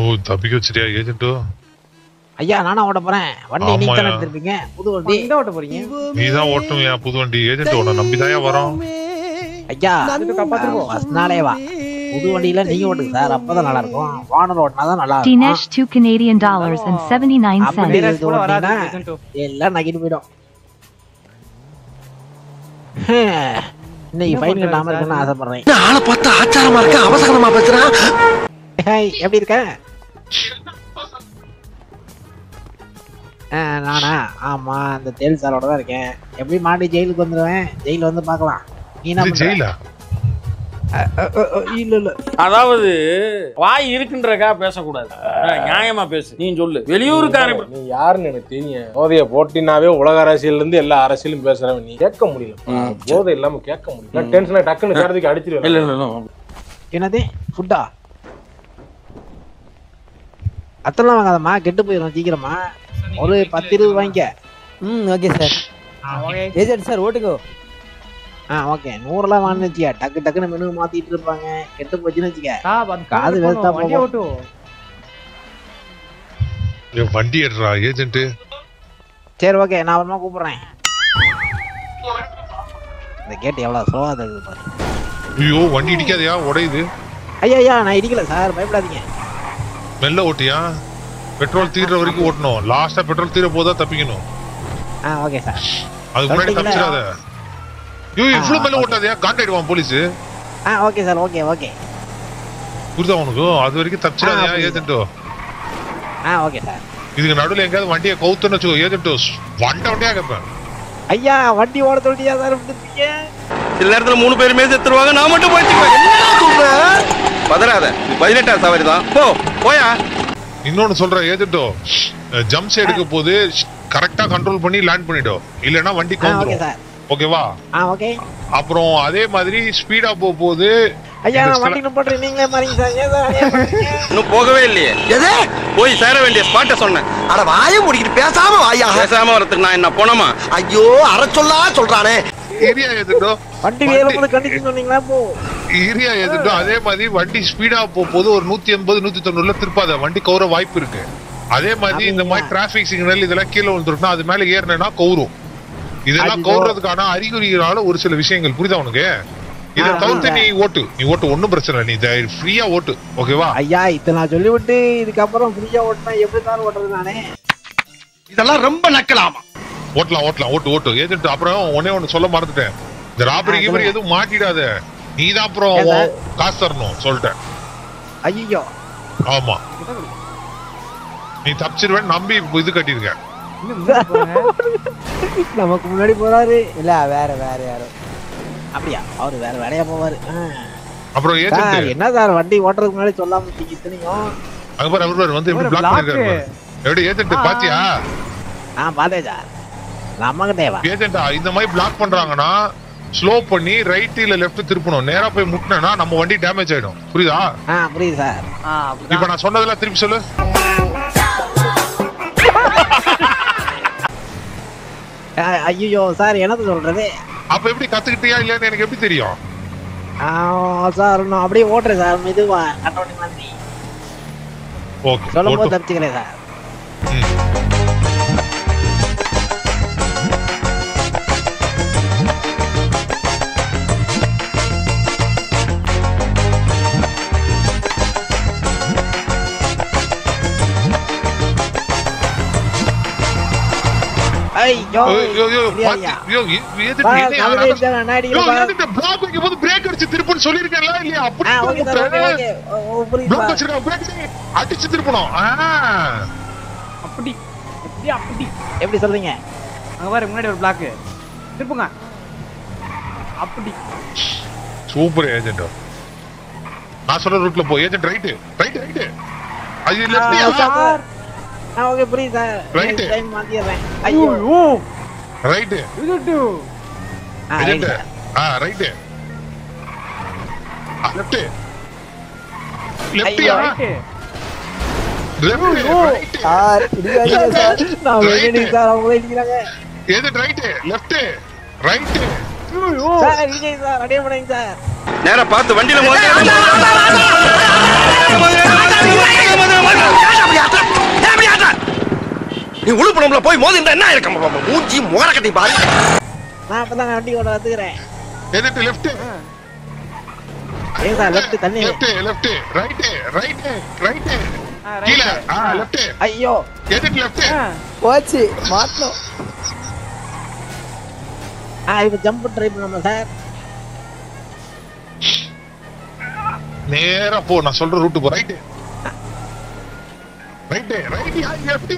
ஓ தப்பிக்க வச்சிட்டியா ஏஜென்ட்டோ ஐயா நானா ஓட்ட போறேன் வண்டி நீங்க தானே ஆமாயா. எடுத்திருப்பீங்க புது வண்டி எங்க ஓட்ட போறீங்க நீ தான் ஓட்டும் என் புது வண்டி ஏஜென்ட் உன்னை நம்பிதாயா வரோம் ஐயா வந்துட்டு காப்பாத்திருவோம். ஃபர்ஸ்ட் நாளே வா புது வண்டியில நீங்க ஓட்டுங்க சார் அப்பதான் நல்லா இருக்கும் வானர் ஓட்டினா தான் நல்லா Dinesh, இருக்கும் two Canadian dollars and 79 அப்படி cents. Dinesh கூட வராது, ஓட்டினா Agent two. எல்லாம் நகிட்டு போயிடும் ஹம். இன்னைக்கு என்ன ஃபைன் பண்றாரு கட்டாம சார்? இருக்குன்னு ஆசைப்படுறேன் ஆளை பார்த்தா ஆச்சாரமா இருக்க அவசரமா பேசுறான் ஹேய் எப்படி இருக்க ஆ, நானா ஆமா அந்த தேல் சாரோட தான் இருக்கேன் எப்படி மாட்டி ஜெயிலுக்கு வந்துடுவேன் ஜெயில வந்து பார்க்கலாம் நீ என்ன இது பண்ற? ஜெயிலா அ, அ, அ, அ, இல்ல இல்ல அதாவது வாய் இருக்குன்றக்கா பேசக்கூடாது அஹ், நியாயமா பேசு நீ சொல்லு வெளியூருக்காரன் நீ யாருன்னு எனக்கு தெரியும் போதைய போட்டினாவே உலக அரசியல்ல இருந்து எல்லா அரசியலும் பேசுறவன் நீ கேட்க முடியல போதை இல்லாம கேட்க முடியல டென்ஷனா டக்குன்னு கடத்துக்கு இல்ல அடிச்சிருவேன் இல்ல இல்ல என்னது ஃபுட்டா அத்தெல்லாம் வாங்காதம்மா கெட்டு போயிடும் சீக்கிரமா ஒரு பத்து இருபது வாங்கிக்க ம் ஓகே சார் ஏஜென்ட் சார் ஓட்டுக்கோ ஆ ஓகே நூறுலாம் வாங்கினு வச்சுக்க டக்கு டக்குன்னு மெனு மாத்திட்டு இருப்பாங்க கெட்டு போச்சுன்னு வச்சுக்க காது காது வேஸ்டா வண்டி போகும். ஓட்டுவோம் என் வண்டி எடுறா ஏஜென்ட் சரி ஓகே நான் அப்புறமா கூப்பிடுறேன் இந்த கேட் எவ்வளவு ஸ்லோவா தகுது பாரு ஐயோ வண்டி இடிக்காதயா உடையுது ஐயா ஐயா நான் இடிக்கல சார் பயப்படாதீங்க மெல்ல ஓட்டியா பெட்ரோல் தீர்ற வரைக்கும் ஓட்டணும் லாஸ்டா பெட்ரோல் தீர போதா தப்பிக்கணும் ஆ ஓகே சார் அதுக்கு முன்னாடி சொல்லிட்டீங்களா? தப்பிச்சிடாத ஐயோ இவ்வளவு மேல ஓட்டாதயா காண்டாயிடுவான் போலீஸ் ஆ ஓகே சார் ஓகே ஓகே புரியுதா உனக்கு அது வரைக்கும் தப்பிச்சிடாதயா ஆ, புரியுது. ஏஜென்ட்டோ ஆ ஓகே சார் இதுக்கு நடுவுல எங்கேயாவது வண்டியை கவுத்துன்னு வச்சுக்கோ ஏஜென்ட்டோ வண்ட வண்டியா கேட்பேன் ஐயா வண்டி ஓட சொல்லியா சார் விட்டுருக்கீங்க சில நேரத்துல மூணு பேருமே செத்துருவாங்க நான் மட்டும் போயிடுவேன் பதறாத இது பதினெட்டாம் சவாரி தான் போ போயா இன்னொன்னு சொல்றேன் ஏஜென்ட்டோ ஜம்ப்ஸ் எடுக்க போது கரெக்டா கண்ட்ரோல் பண்ணி லேண்ட் பண்ணிடும் இல்லைன்னா வண்டி ஆ ஓகே கவுந்துரும் சார் ஓகேவா ஆ ஓகே அப்புறம் அதே மாதிரி ஸ்பீடா போக போது ஐயா இந்த நான் வண்டி நிப்பாட்டுறேன் நீங்களே மாறீங்க சார் ஏன் சார் அநியாயம் பண்றீங்க? இன்னும் போகவே இல்லையே எது போய் சேர வேண்டிய ஸ்பாட்டை சொன்னேன் அட வாயை முடிக்கிட்டு பேசாம வாயா பேசாம வரதுக்கு நான் என்ன போனோமா ஐயோ அற சொல்லா சொல்றானே ஏரியா ஏஜென்ட்டோ வண்டி வேலை போது கண்டிச்சு சொன்னீங்களா போ ஏரியா ஏஜென்ட்டோ அதே மாதிரி வண்டி ஸ்பீடா போக போது ஒரு நூத்தி எண்பது நூத்தி தொண்ணூறுல திருப்பாத வண்டி கவுற வாய்ப்பு இருக்கு அதே மாதிரி இந்த மாதிரி டிராபிக் சிக்னல் இதெல்லாம் கீழே விழுந்துருக்குன்னா அது மேல ஏறினா கவுரும் இதெல்லாம் ஐயோ. கவுறதுக்கான அறிகுறிகளால ஒரு சில விஷயங்கள் புரியுதா உனக்கு இதை ஆ, தவிர்த்து புரியுது. நீ ஓட்டு நீ ஓட்டு ஒண்ணும் பிரச்சனை இல்லை நீ ஃப்ரீயா ஓட்டு ஓகேவா ஐயா இத்தனை நான் சொல்லிவிட்டு இதுக்கப்புறம் ஃப்ரீயா ஓட்டினா எப்படி சார் ஓட்டுறது நானே இதெல்லாம் ரொம்ப நக்கலாமா ஓட்டலாம் ஓட்டலாம் ஓட்டு ஓட்டு ஏஜென்ட் அப்புறம் ஒன்னே ஒண்ணு சொல்ல மறந்துட்டேன் இந்த ராபரி ஆ, கீபரி சொல்லுங்க. எதுவும் மாட்டிடாத நீ தான் அப்புறம் ஏன் சார்? உன் காசு தரணும் சொல்லிட்டேன் ஐயோ ஆமா நீ தப்பிச்சிருவேன் நம்பி இது கட்டியிருக்க நமக்கு முன்னாடி போறாரு இல்ல வேற வேற யாரோ அப்படியா அவரு வேற வேலையா போவாரு ஆ. அப்புறம் சார் ஏஜென்ட் என்ன சார் வண்டி ஓட்டுறதுக்கு முன்னாடி சொல்லாம இருக்கீங்க இத்தனையும் அங்க பாரு அவர் பாரு வந்து எப்படி ஒரு பிளாக் block. பண்ணிருக்காரு பாரு. எப்படி ஏஜென்ட் ஆ. பாத்தியா ஆ பார்த்தேன் சார் நம்ம கிட்டேவா ஏஜென்டா இந்த மாதிரி பிளாக் பண்றாங்கன்னா ஸ்லோ பண்ணி ரைட் இல்ல லெஃப்ட் திருப்பணும் நேரா போய் முட்டினா நம்ம வண்டி டேமேஜ் ஆயிடும் புரியுதா ஆ புரியுது சார் ஆ இப்ப நான் சொன்னதெல்லாம் திருப்பி சொல்லு ஐயோ சார் என்னது சொல்றது அப்ப எப்படி கத்துக்கிட்டியா இல்லையான்னு எனக்கு எப்படி தெரியும் ஆ, சார் நான் அப்படியே ஓட்டுறேன் சார் மெதுவா கட்டோட்டி மாதிரி ஓகே சொல்லும் போது ஓட்டு தப்பிச்சுக்கிறேன் சார் ம். ஐயோ ஐயோ, ஐயோ, ஐயோ, இல்லையா, பாத்து- இல்லையா. ஐயோ, எ- எதுக்கு சார், என்னையா நான் நான் வெளியே நான் நான் ஐயோ, அடிக்கிறேன் சார். எதுக்கு block வைக்கும்போது break அடிச்சு திருப்புன்னு சொல்லியிருக்கேன்ல, இல்லையா? அப்படி ஆ ஓகே சார் ஓகே திருப்பு. ஓகே ஓ, ஓ, புரியுது block சார் வச்சிருக்கான், break அடி, அடிச்சு திருப்பணும் ஆ. அப்படி அப்படி அப்படி எப்படி சொல்றீங்க அங்க பாரு முன்னாடி ஒரு பிளாக் திருப்புங்க அப்படி சூப்பர் ஏஜென்ட் நான் சொல்ற ரூட்ல போ ஏஜென்ட் ரைட் ரைட் ரைட் அது ஆ, லெஃப்ட் சார் ஆ ஓகே புரியுது சார் Right. டைம் மாத்திடுறேன் ஐயோ ஓ ரைட் இது ஆ ரைட் ஏஜென்ட் சார் ஆ ரைட் லெஃப்ட் லெஃப்ட் ஐயோ. ரைட் லெஃப்ட் சார் இடிக்காதீங்க சார் நான் Right. வெளியே சார் அவங்களே இடிக்கிறாங்க agent right left right sir Vijay sir அடைய பண்ணுங்க சார் நேரா பார்த்து வண்டியில முதல்ல நீ உழுப்புணம்ல போய் மோதி என்ன இருக்க மூஞ்சி முகர கட்டி பாரு நான் அப்பதான் வண்டி ஓட கத்துக்கிறேன் எதிர்த்து லெஃப்ட் ஏன் சார் லெஃப்ட் தண்ணி left left right right right ஆ, right. கீழே ஆ லெஃப்ட் ஐயோ எதிர்த்து லெஃப்ட் ஆ, போச்சு மாட்டோம் ஆ இப்போ ஜம்ப் ட்ரை பண்ணலாமா சார் நேரா போ நான் சொல்ற ரூட் போ right right right left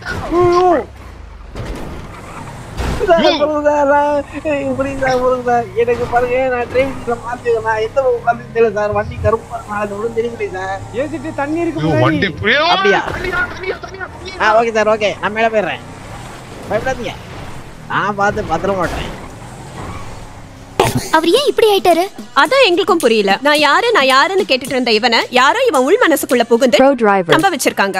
sir, சொல்லுங்க சார், நான் இப்படி சார் சொல்லுங்க சார் எனக்கு பாருங்க நான் டிரைவிங்ல மாத்தி நான் எந்த பக்கம் உட்காந்து தெரியல சார் வண்டி கருப்பா நாளைக்கு ஒன்றும் தெரியல சார் ஏசிட்டு தண்ணி இருக்கு ஐயோ, வண்டி முன்னாடி. ஐயோ, அப்படியா? தனியா, தனியா, தனியா, தனியா. ஆ ஓகே சார் ஓகே நான் மேலே போயிடுறேன் பயப்படாதீங்க நான் பார்த்து பத்திரம் மாட்டேன் அவர் ஏன் இப்படி ஆயிட்டாரு அதான் எங்களுக்கும் புரியல நான் யாரு நான் யாருன்னு கேட்டுட்டு இருந்த இவனை யாரோ இவன் உள் மனசுக்குள்ள புகுந்து Pro driver. நம்ப வச்சிருக்காங்க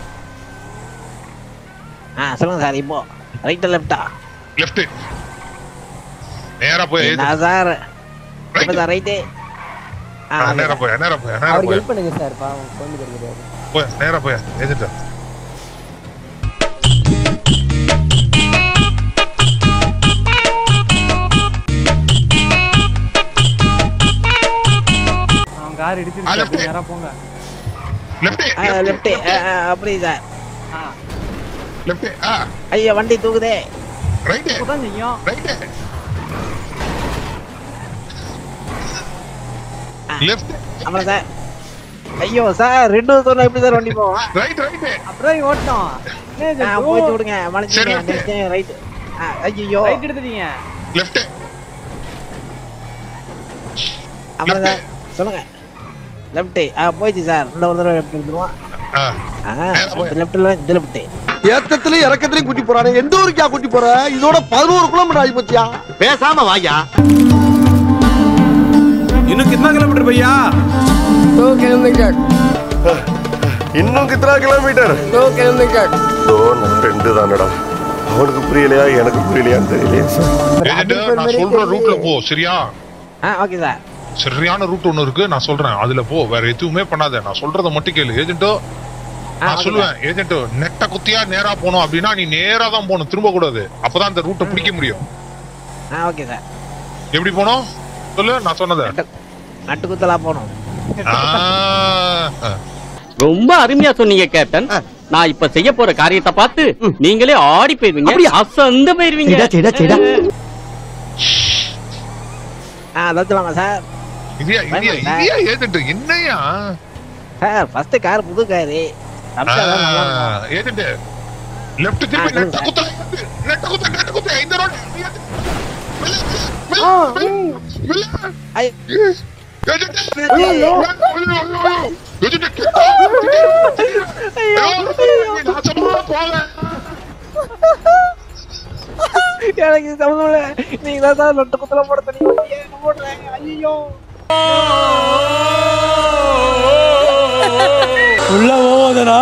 ஆ சொல்லுங்க சார் இப்போ ரைட்டா லெஃப்டா லெஃப்ட் நேரா போய் என்ன சார் இப்போ ரைட் சார் ரைட்டு ஆ நேரா போய் நேரா போய் நேரா அவருக்கு போய் ஹெல்ப் பண்ணுங்க சார் பாவம் குழந்தை கிடையாது போய் நேரா போய் எதிர்த்து அவன் கார் ஆ, இடிச்சிருச்சு left. அப்படி நேரா போங்க லெஃப்ட் லெஃப்ட் அப்படி சார் ஆ, லெஃப்ட் ஆ ஐயோ வண்டி தூக்குதே ரைட் இப்பதான் செய்யும் ரைட் லெஃப்ட் அப்புறம் சார் ஐயோ சார் ரெண்டு சொன்னா எப்படி சார் வண்டி போவோம் ரைட் ரைட் அப்படியே ஓட்டணும் ஆ போயிட்டு விடுங்க சரி, மனுஷங்க left. ரைட் ஐயோ ரைட் எடுத்துட்டீங்க லெஃப்ட் அப்புறம் சார் சொல்லுங்க லெஃப்ட் ஆ போயிடுச்சு சார் இந்த ஒரு தடவை லெஃப்ட் எடுத்துருவோம் ஆ ஆ லெஃப்ட்ல இந்த லெஃப்ட் ஏத்தத்திலயும் இறக்கத்திலயும் கூட்டி போறானே எந்த ஊருக்கா கூட்டி போற இதோட பதினோரு கிலோமீட்டர் ஆகி போச்சியா பேசாம வாயா இன்னும் கிतना किलोमीटर भैया दो किलोमीटर இன்னும் கிतना கிலோமீட்டர் दो किलोमीटर ஓ நான் ரெண்டு தானடா அவனுக்கு புரியலையா எனக்கு புரியலையான்னு தெரியலையே ஏஜென்ட் நான் சொல்ற ரூட்ல போ சரியா ஆ ஓகே சார் சரியான ரூட் ஒன்னு இருக்கு நான் சொல்றேன் அதுல போ வேற எதுவுமே பண்ணாத நான் சொல்றத மட்டும் கேளு ஏஜென்ட்டோ நான் okay, சொல்லுவேன் ஏஜென்ட் நெட்ட குத்தியா நேரா போகணும் அப்படின்னா நீ நேரா தான் போகணும் திரும்ப கூடாது அப்பதான் அந்த ரூட்டை பிடிக்க முடியும் ஆ ஓகே சார் எப்படி போகணும் சொல்லு நான் சொன்னத நட்டு குத்தலா போகணும் ஆ. ரொம்ப அருமையா சொன்னீங்க கேப்டன் நான் இப்ப செய்ய போற காரியத்தை பார்த்து நீங்களே ஆடி போயிருவீங்க அப்படியா? அசந்து போயிருவீங்க செடா, செடா, செடா. ஆ லட்சலாமா சார் இதையா இதையா இதையா ஏஜென்ட் என்னையா சார் ஃபர்ஸ்ட் கார் புது காரு சம்சாரம் நல்லா இருக்கும். ஏஜென்ட் லெஃப்ட் திருப்பி ஆ, நெட்ட குத்த நெட்ட குத்த நெட்ட குத்த இந்த ரோட் ஐ- எனக்கு சம்மந்தம் இல்ல நீங்க தான் சார் நட்டு குத்தல போட தண்ணி போடுறேன் ஐயோ உள்ள போவதனா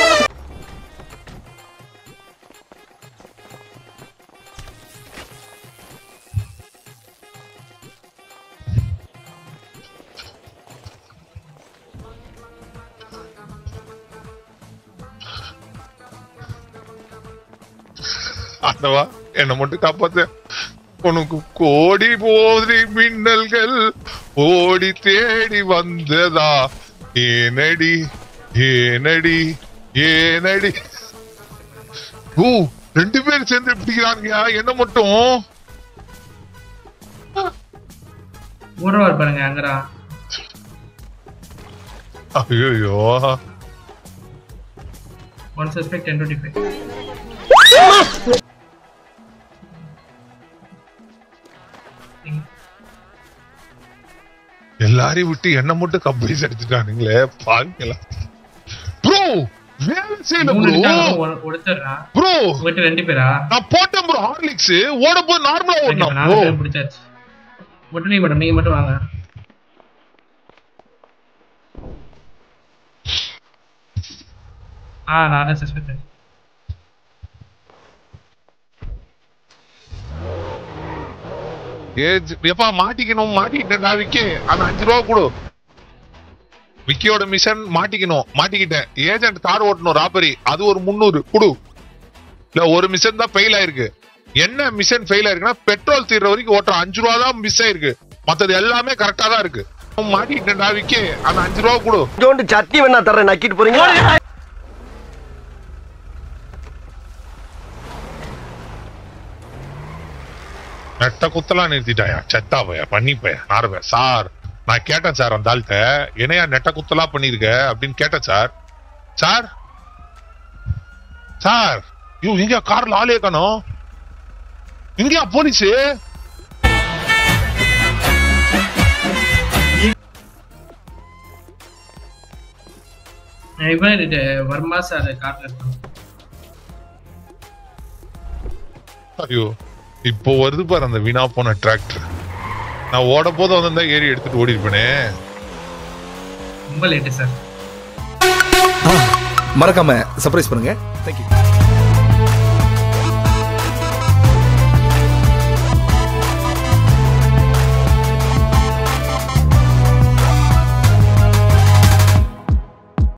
ஆண்டவா என்ன மட்டும் காப்பாத்து உனக்கு கோடி போதி மின்னல்கள் ஓடி தேடி வந்ததா ஏனடி ஏனடி ஏனடி ஓ ரெண்டு பேரும் சேர்ந்து பிடிக்கிறாங்க என்ன மட்டும் ஊர்வார் பாருங்க அங்கடா ஐயோ one suspect ten twenty five எல்லாரையும் விட்டு என்ன மட்டும் கம்பெனிஸ் எடுத்துட்டானுங்களே பாருங்களா ப்ரோ வேலை செய்யல மூணு ப்ரோ இருக்காங்க ஒருத்தர்ரா ப்ரோ உங்ககிட்ட ரெண்டு பேரா நான் போட்டேன் ப்ரோ ஹார்லிக்ஸ் ஓட போய் நார்மலா Okay, இப்ப ஓடணும் நாலு ப்ரோ பேர் பிடிச்சாச்சு மட்டும் நீங்க மேடம் நீங்க மட்டும் வாங்க ஆ நான் சஸ்பெக்ட் ஏஜ் எப்பா மாட்டிக்கணும் மாட்டிக்கிட்டேன் நான் விக்கி அந்த அஞ்சு ரூபா கொடு விக்கியோட மிஷன் மாட்டிக்கணும் மாட்டிக்கிட்டேன் ஏஜென்ட் கார் ஓட்டணும் ராபரி அது ஒரு முந்நூறு கொடு இல்ல ஒரு மிஷன் தான் ஃபெயில் ஆயிருக்கு என்ன மிஷன் ஃபெயில் ஆயிருக்குன்னா பெட்ரோல் தீர்ற வரைக்கும் ஓட்டுற அஞ்சு ரூபா தான் மிஸ் ஆயிருக்கு மத்தது எல்லாமே கரெக்டா தான் இருக்கு மாட்டிக்கிட்டேன்டா விக்கி அந்த அஞ்சு ரூபா கொடு ஜோண்டு சட்னி வேணா தரேன் நக்கிட்டு போறீங்க நெட்ட குத்தலாம் நிறுத்திட்டாயா செத்தா பையா பண்ணி பையா நார்வே சார் நான் கேட்டேன் சார் அந்த ஆள்கிட்ட என்னையா நெட்ட குத்தலா பண்ணிருக்க அப்படின்னு கேட்டேன் சார் சார் சார் ஐயோ எங்க கார்ல ஆளே காணோம் எங்கயா போலீஸ் இவன் இது வர்மா சார் கார்ல இருக்கான் ஐயோ இப்போ வருது பாரு அந்த வீணா போன டிராக்டர் நான் ஓட போது வந்திருந்தா ஏறி எடுத்துட்டு ஓடி இருப்பேனே ரொம்ப லேட்டு சார் மறக்காம சர்ப்ரைஸ் பண்ணுங்க தேங்க்யூ